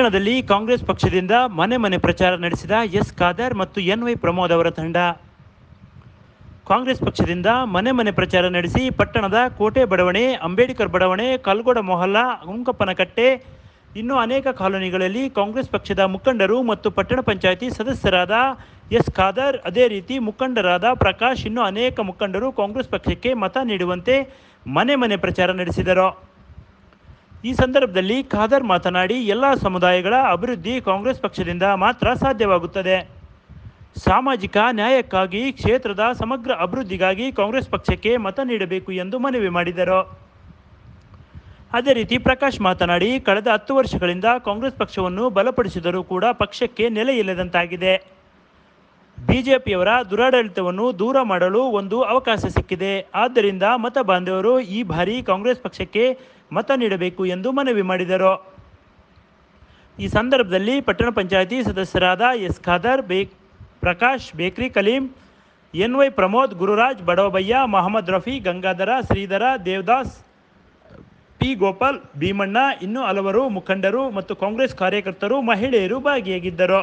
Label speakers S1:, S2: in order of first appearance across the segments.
S1: ಪಟ್ಟಣದಲ್ಲಿ ಕಾಂಗ್ರೆಸ್ ಪಕ್ಷದಿಂದ ಮನೆ ಮನೆ ಪ್ರಚಾರ ನಡೆಸಿದ ಎಸ್ ಖಾದರ್ ಮತ್ತು ಎನ್ ವೈ ಪ್ರಮೋದ್ ಅವರ ತಂಡ ಕಾಂಗ್ರೆಸ್ ಪಕ್ಷದಿಂದ ಮನೆ ಮನೆ ಪ್ರಚಾರ ನಡೆಸಿ ಪಟ್ಟಣದ ಕೋಟೆ ಬಡಾವಣೆ ಅಂಬೇಡ್ಕರ್ ಬಡಾವಣೆ ಕಲ್ಗೋಡ ಮೊಹಲ್ಲಾ ಹುಂಕಪ್ಪನಕಟ್ಟೆ ಇನ್ನೂ ಅನೇಕ ಕಾಲೋನಿಗಳಲ್ಲಿ ಕಾಂಗ್ರೆಸ್ ಪಕ್ಷದ ಮುಖಂಡರು ಮತ್ತು ಪಟ್ಟಣ ಪಂಚಾಯಿತಿ ಸದಸ್ಯರಾದ ಎಸ್ ಖಾದರ್ ಅದೇ ರೀತಿ ಮುಖಂಡರಾದ ಪ್ರಕಾಶ್ ಇನ್ನೂ ಅನೇಕ ಮುಖಂಡರು ಕಾಂಗ್ರೆಸ್ ಪಕ್ಷಕ್ಕೆ ಮತ ನೀಡುವಂತೆ ಮನೆ ಮನೆ ಪ್ರಚಾರ ನಡೆಸಿದರು ಈ ಸಂದರ್ಭದಲ್ಲಿ ಖಾದರ್ ಮಾತನಾಡಿ ಎಲ್ಲ ಸಮುದಾಯಗಳ ಅಭಿವೃದ್ಧಿ ಕಾಂಗ್ರೆಸ್ ಪಕ್ಷದಿಂದ ಮಾತ್ರ ಸಾಧ್ಯವಾಗುತ್ತದೆ ಸಾಮಾಜಿಕ ನ್ಯಾಯಕ್ಕಾಗಿ ಕ್ಷೇತ್ರದ ಸಮಗ್ರ ಅಭಿವೃದ್ಧಿಗಾಗಿ ಕಾಂಗ್ರೆಸ್ ಪಕ್ಷಕ್ಕೆ ಮತ ನೀಡಬೇಕು ಎಂದು ಮನವಿ ಮಾಡಿದರು ಅದೇ ರೀತಿ ಪ್ರಕಾಶ್ ಮಾತನಾಡಿ ಕಳೆದ ಹತ್ತು ವರ್ಷಗಳಿಂದ ಕಾಂಗ್ರೆಸ್ ಪಕ್ಷವನ್ನು ಬಲಪಡಿಸಿದರೂ ಕೂಡ ಪಕ್ಷಕ್ಕೆ ನೆಲೆ ಇಲ್ಲದಂತಾಗಿದೆ ಬಿಜೆಪಿಯವರ ದುರಾಡಳಿತವನ್ನು ದೂರ ಮಾಡಲು ಒಂದು ಅವಕಾಶ ಸಿಕ್ಕಿದೆ ಆದ್ದರಿಂದ ಮತ ಬಾಂಧವರು ಈ ಬಾರಿ ಕಾಂಗ್ರೆಸ್ ಪಕ್ಷಕ್ಕೆ ಮತ ನೀಡಬೇಕು ಎಂದು ಮನವಿ ಮಾಡಿದರು ಈ ಸಂದರ್ಭದಲ್ಲಿ ಪಟ್ಟಣ ಪಂಚಾಯಿತಿ ಸದಸ್ಯರಾದ ಎಸ್ ಖಾದರ್ ಬೇ Prakash bakery Kaleem N Y Pramod Gururaj ಬಡವಬಯ್ಯ ಮಹಮ್ಮದ್ ರಫಿ ಗಂಗಾಧರ ಶ್ರೀಧರ ದೇವದಾಸ್ ಪಿ ಗೋಪಾಲ್ ಭೀಮಣ್ಣ ಇನ್ನೂ ಹಲವರು ಮುಖಂಡರು ಮತ್ತು ಕಾಂಗ್ರೆಸ್ ಕಾರ್ಯಕರ್ತರು ಮಹಿಳೆಯರು ಭಾಗಿಯಾಗಿದ್ದರು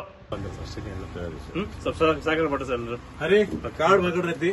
S2: ಅರೆ ಕಾರ್ಡ್ ಬಗಡ್ರೈತಿ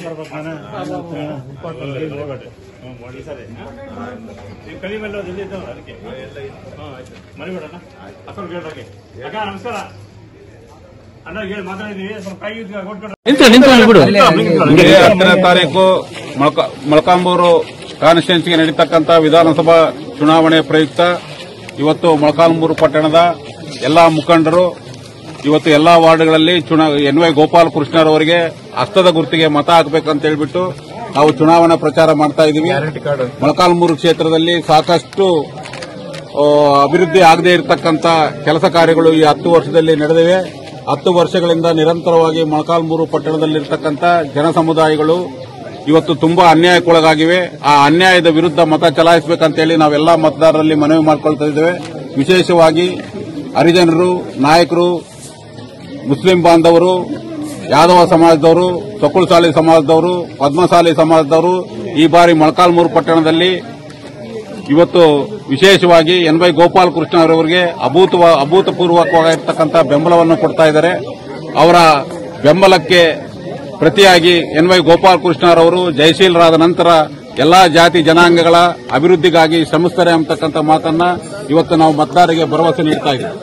S1: ನಮಸ್ಕಾರ ಅಣ್ಣ ಹೇಳಿ ಮಾತಾಡಿದೀವಿ ಸ್ವಲ್ಪ ಕೈ ಕೊಟ್ಕೊಂಡು
S3: ಹೀಗೆ ಹತ್ತನೇ ತಾರೀಕು ಮೊಳಕ- ಮೊಳಕಾಂಬೂರು ಕಾನ್ಸ್ಟಿಟ್ಯೂನ್ಸಿಗೆ ನಡೀತಕ್ಕಂಥ ವಿಧಾನಸಭಾ ಚುನಾವಣೆ ಪ್ರಯುಕ್ತ ಇವತ್ತು ಮೊಳಕಾಲ್ಮೂರು ಪಟ್ಟಣದ ಎಲ್ಲಾ ಮುಖಂಡರು ಇವತ್ತು ಎಲ್ಲಾ ವಾರ್ಡ್ಗಳಲ್ಲಿ ಚುನಾ ಎನ್ ವೈ ಗೋಪಾಲ ಕೃಷ್ಣರವರಿಗೆ ಹಸ್ತದ ಗುರುತಿಗೆ ಮತ ಹಾಕಬೇಕಂತ ಹೇಳ್ಬಿಟ್ಟು ನಾವು ಚುನಾವಣಾ ಪ್ರಚಾರ ಮಾಡ್ತಾ ಇದ್ದೀವಿ ಮೊಳಕಾಲ್ಮೂರು ಕ್ಷೇತ್ರದಲ್ಲಿ ಸಾಕಷ್ಟು ಆ, ಅಭಿವೃದ್ಧಿ ಆಗದೇ ಇರತಕ್ಕಂತ ಕೆಲಸ ಕಾರ್ಯಗಳು ಈ ಹತ್ತು ವರ್ಷದಲ್ಲಿ ನಡೆದಿವೆ ಹತ್ತು ವರ್ಷಗಳಿಂದ ನಿರಂತರವಾಗಿ ಮೊಳಕಾಲ್ಮೂರು ಪಟ್ಟಣದಲ್ಲಿರ್ತಕ್ಕಂಥ ಜನ ಸಮುದಾಯಗಳು ಇವತ್ತು ತುಂಬಾ ಅನ್ಯಾಯಕ್ಕೊಳಗಾಗಿವೆ ಆ ಅನ್ಯಾಯದ ವಿರುದ್ಧ ಮತ ಚಲಾಯಿಸಬೇಕಂತೇಳಿ ನಾವೆಲ್ಲ ಮತದಾರರಲ್ಲಿ ಮನವಿ ಮಾಡಿಕೊಳ್ತಾ ಇದ್ದೇವೆ ವಿಶೇಷವಾಗಿ ಹರಿಜನರು ನಾಯಕರು ಮುಸ್ಲಿಂ ಬಾಂಧವರು ಯಾದವ ಸಮಾಜದವರು ತೊಕ್ಕುಳಸಾಲಿ ಸಮಾಜದವರು ಪದ್ಮಸಾಲಿ ಸಮಾಜದವರು ಈ ಬಾರಿ ಮೊಳಕಾಲ್ಮೂರು ಪಟ್ಟಣದಲ್ಲಿ ಇವತ್ತು ವಿಶೇಷವಾಗಿ ಎನ್ ವೈ ಗೋಪಾಲ್ ಕೃಷ್ಣ ಅವರವರಿಗೆ ಅಭೂತ ಅಭೂತಪೂರ್ವಕವಾಗಿರ್ತಕ್ಕಂಥ ಬೆಂಬಲವನ್ನು ಕೊಡ್ತಾ ಇದ್ದಾರೆ ಅವರ ಬೆಂಬಲಕ್ಕೆ ಪ್ರತಿಯಾಗಿ ಎನ್ ವೈ ಗೋಪಾಲ್ ಕೃಷ್ಣರವರು ಜಯಶೀಲರಾದ ನಂತರ ಎಲ್ಲಾ ಜಾತಿ ಜನಾಂಗಗಳ ಅಭಿವೃದ್ಧಿಗಾಗಿ ಶ್ರಮಿಸ್ತಾರೆ ಅಂತಕ್ಕಂಥ ಮಾತನ್ನ ಇವತ್ತು ನಾವು ಮತದಾರರಿಗೆ ಭರವಸೆ ನೀಡ್ತಾ ಇದ್ದೀವಿ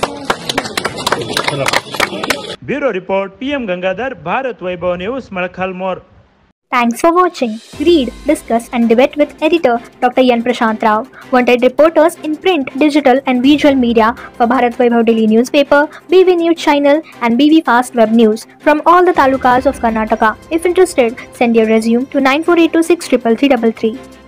S1: bureau report PM Gangadhar Bharat Vaibhav news Molakalmuru
S4: Thanks for watching. Read, discuss, and debate with editor Dr. Yan Prashant Rao. Wanted reporters in print, digital, and visual media for Bharat Vaibhav Daily Newspaper, BV News Channel, and BV Fast Web News from all the talukas of Karnataka. If interested, send your resume to 9482633333.